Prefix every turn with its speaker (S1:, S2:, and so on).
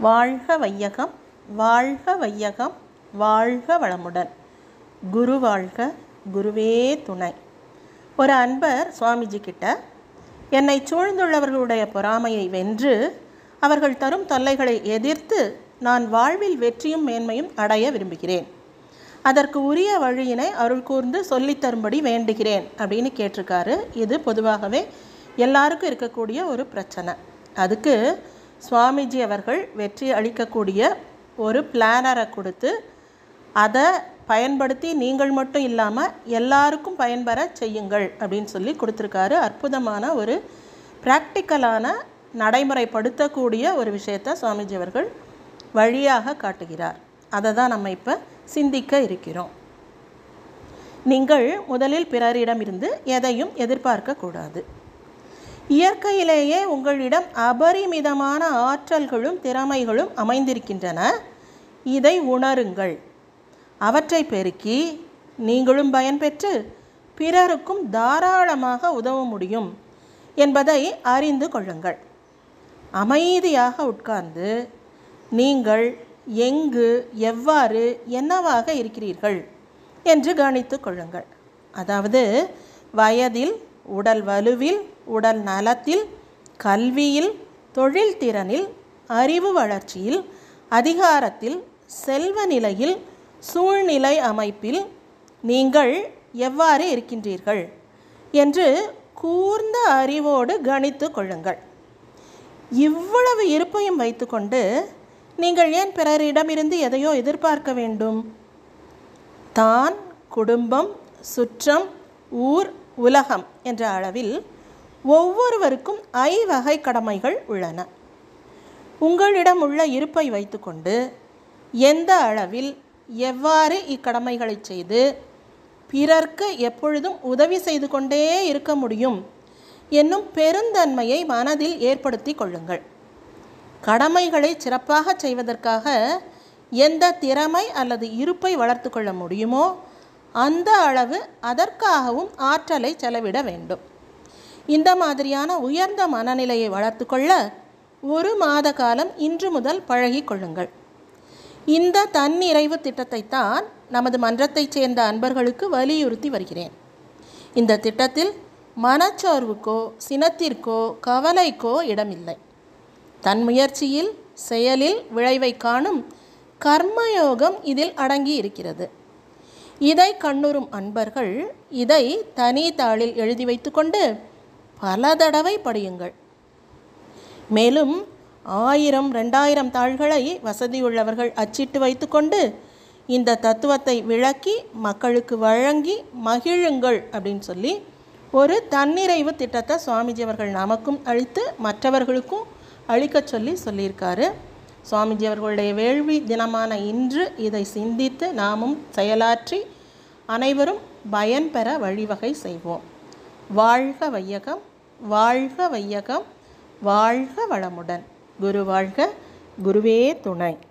S1: வாழ்க வையகம் வாழ்க வையகம் வாழ்க வளமுடன் குரு வாழ்க குருவே துணை ஒரு அன்பர் சுவாமிஜி கிட்ட என்னை சூழ்ந்துள்ளவர்களுடைய பொறாமையை வென்று அவர்கள் தரும் தொல்லைகளை எதிர்த்து நான் வாழ்வில் வெற்றியும் மேன்மையும் அடைய விரும்புகிறேன் அதற்கு உரிய வழியினை அருள் கூர்ந்து சொல்லித் தரும்படி வேண்டுகிறேன் அப்படின்னு கேட்டிருக்காரு இது பொதுவாகவே எல்லாருக்கும் இருக்கக்கூடிய ஒரு பிரச்சனை அதுக்கு சுவாமிஜி அவர்கள் வெற்றி அளிக்கக்கூடிய ஒரு பிளானரை கொடுத்து அதை பயன்படுத்தி நீங்கள் மட்டும் இல்லாமல் எல்லாருக்கும் பயன்பெற செய்யுங்கள் அப்படின்னு சொல்லி கொடுத்துருக்காரு அற்புதமான ஒரு ப்ராக்டிக்கலான நடைமுறைப்படுத்தக்கூடிய ஒரு விஷயத்தை சுவாமிஜி அவர்கள் வழியாக காட்டுகிறார் அதை தான் நம்ம இப்போ சிந்திக்க இருக்கிறோம் நீங்கள் முதலில் பிறரிடமிருந்து எதையும் எதிர்பார்க்கக்கூடாது இயற்கையிலேயே உங்களிடம் அபரிமிதமான ஆற்றல்களும் திறமைகளும் அமைந்திருக்கின்றன இதை உணருங்கள் அவற்றை பெருக்கி நீங்களும் பயன்பெற்று பிறருக்கும் தாராளமாக உதவ முடியும் என்பதை அறிந்து கொள்ளுங்கள் அமைதியாக உட்கார்ந்து நீங்கள் எங்கு எவ்வாறு என்னவாக இருக்கிறீர்கள் என்று கவனித்து கொள்ளுங்கள் அதாவது வயதில் உடல் வலுவில் உடல் நலத்தில் கல்வியில் தொழில் திறனில் அறிவு வளர்ச்சியில் அதிகாரத்தில் செல்வ நிலையில் சூழ்நிலை அமைப்பில் நீங்கள் எவ்வாறு இருக்கின்றீர்கள் என்று கூர்ந்த அறிவோடு கணித்து கொள்ளுங்கள் இவ்வளவு இருப்பையும் வைத்துக்கொண்டு நீங்கள் ஏன் பிறரிடமிருந்து எதையோ எதிர்பார்க்க வேண்டும் தான் குடும்பம் சுற்றம் ஊர் உலகம் என்ற அளவில் ஒவ்வொருவருக்கும் ஐவகை கடமைகள் உள்ளன உங்களிடம் உள்ள இருப்பை வைத்துக்கொண்டு எந்த அளவில் எவ்வாறு இக்கடமைகளை செய்து பிறர்க்கு எப்பொழுதும் உதவி செய்து கொண்டே இருக்க முடியும் என்னும் பெருந்தன்மையை மனதில் ஏற்படுத்தி கொள்ளுங்கள் கடமைகளை சிறப்பாக செய்வதற்காக எந்த திறமை அல்லது இருப்பை வளர்த்து கொள்ள முடியுமோ அந்த அளவு அதற்காகவும் ஆற்றலை செலவிட வேண்டும் இந்த மாதிரியான உயர்ந்த மனநிலையை வளர்த்து கொள்ள ஒரு மாத காலம் இன்று முதல் பழகி கொள்ளுங்கள் இந்த தன்னிறைவு திட்டத்தை தான் நமது மன்றத்தைச் சேர்ந்த அன்பர்களுக்கு வலியுறுத்தி வருகிறேன் இந்த திட்டத்தில் மனச்சோர்வுக்கோ சினத்திற்கோ கவலைக்கோ இடமில்லை தன் முயற்சியில் செயலில் விளைவை காணும் கர்மயோகம் இதில் அடங்கி இருக்கிறது இதை கண்ணுறும் அன்பர்கள் இதை தனி தாளில் எழுதி வைத்துக்கொண்டு பல தடவை படியுங்கள் மேலும் ஆயிரம் ரெண்டாயிரம் தாள்களை வசதியுள்ளவர்கள் அச்சிட்டு வைத்துக்கொண்டு இந்த தத்துவத்தை விளக்கி மக்களுக்கு வழங்கி மகிழுங்கள் அப்படின்னு சொல்லி ஒரு தன்னிறைவு திட்டத்தை சுவாமிஜி அவர்கள் நமக்கும் அளித்து மற்றவர்களுக்கும் அளிக்கச் சொல்லி சொல்லியிருக்காரு சுவாமிஜி அவர்களுடைய வேள்வி தினமான இன்று இதை சிந்தித்து நாமும் செயலாற்றி அனைவரும் பயன்பெற வழிவகை செய்வோம் வாழ்க வையகம் வாழ்க வையகம் வாழ்க வளமுடன் குரு வாழ்க குருவே துணை